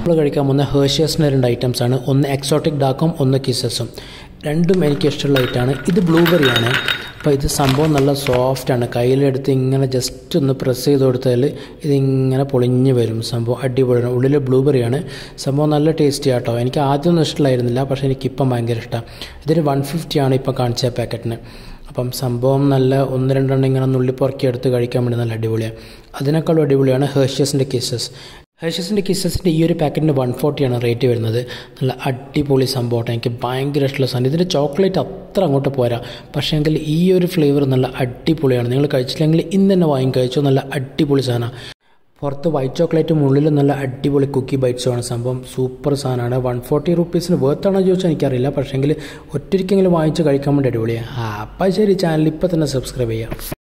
നമ്മൾ കഴിക്കാൻ പോകുന്ന ഹേഷ്യസിൻ്റെ രണ്ട് ഐറ്റംസ് ആണ് ഒന്ന് എക്സോട്ടിക് ഡാക്കും ഒന്ന് കിസസും രണ്ടും എനിക്ക് ഇഷ്ടമുള്ള ഐറ്റമാണ് ഇത് ബ്ലൂബെറി ആണ് അപ്പോൾ ഇത് സംഭവം നല്ല സോഫ്റ്റാണ് കയ്യിലെടുത്ത് ഇങ്ങനെ ജസ്റ്റ് ഒന്ന് പ്രസ് ചെയ്ത് കൊടുത്താൽ ഇതിങ്ങനെ പൊളിഞ്ഞ് വരും സംഭവം അടിപൊളിയാണ് ഉള്ളിൽ ബ്ലൂബെറിയാണ് സംഭവം നല്ല ടേസ്റ്റി ആട്ടോ എനിക്ക് ആദ്യമൊന്നും ഇഷ്ടമായിരുന്നില്ല പക്ഷേ എനിക്കിപ്പം ഭയങ്കര ഇഷ്ടമാണ് ഇതൊരു വൺ ഫിഫ്റ്റിയാണ് ഇപ്പം കാണിച്ച പാക്കറ്റിന് അപ്പം സംഭവം നല്ല ഒന്ന് രണ്ടെണ്ണം ഇങ്ങനെ നുള്ളിപ്പുറക്കി എടുത്ത് കഴിക്കാൻ വേണ്ടി നല്ല അടിപൊളിയാണ് അതിനേക്കാളും അടിപൊളിയാണ് ഹേഷ്യസിൻ്റെ കിസസ് ഹേഷ്യസിൻ്റെ കിസസിൻ്റെ ഈ ഒരു പാക്കറ്റിന് വൺ ഫോർട്ടിയാണ് റേറ്റ് വരുന്നത് നല്ല അടിപൊളി സംഭവമാണ് എനിക്ക് ഭയങ്കര ഇഷ്ടമുള്ള സാധനം ഇതിൻ്റെ ചോക്ലേറ്റ് അത്ര അങ്ങോട്ട് പോരാ പക്ഷേങ്കിൽ ഈ ഒരു ഫ്ലേവർ നല്ല അടിപൊളിയാണ് നിങ്ങൾ കഴിച്ചില്ലെങ്കിൽ ഇന്ന് തന്നെ വാങ്ങി കഴിച്ചോ നല്ല അടിപൊളി സാധനമാണ് പുറത്ത് വൈറ്റ് ചോക്ലേറ്റും ഉള്ളിൽ നല്ല അടിപൊളി കുക്കി ബൈറ്റ്സുമാണ് സംഭവം സൂപ്പർ സാധനമാണ് വൺ ഫോർട്ടി റുപ്പീസിന് വേർത്താണോ ചോദിച്ചാൽ എനിക്കറിയില്ല പക്ഷേങ്കിൽ ഒറ്റയ്ക്കെങ്കിലും വാങ്ങിച്ച് കഴിക്കാൻ വേണ്ടി അടിപൊളിയാണ് ആ അപ്പം ശരി ചാനൽ ഇപ്പം തന്നെ സബ്സ്ക്രൈബ് ചെയ്യാം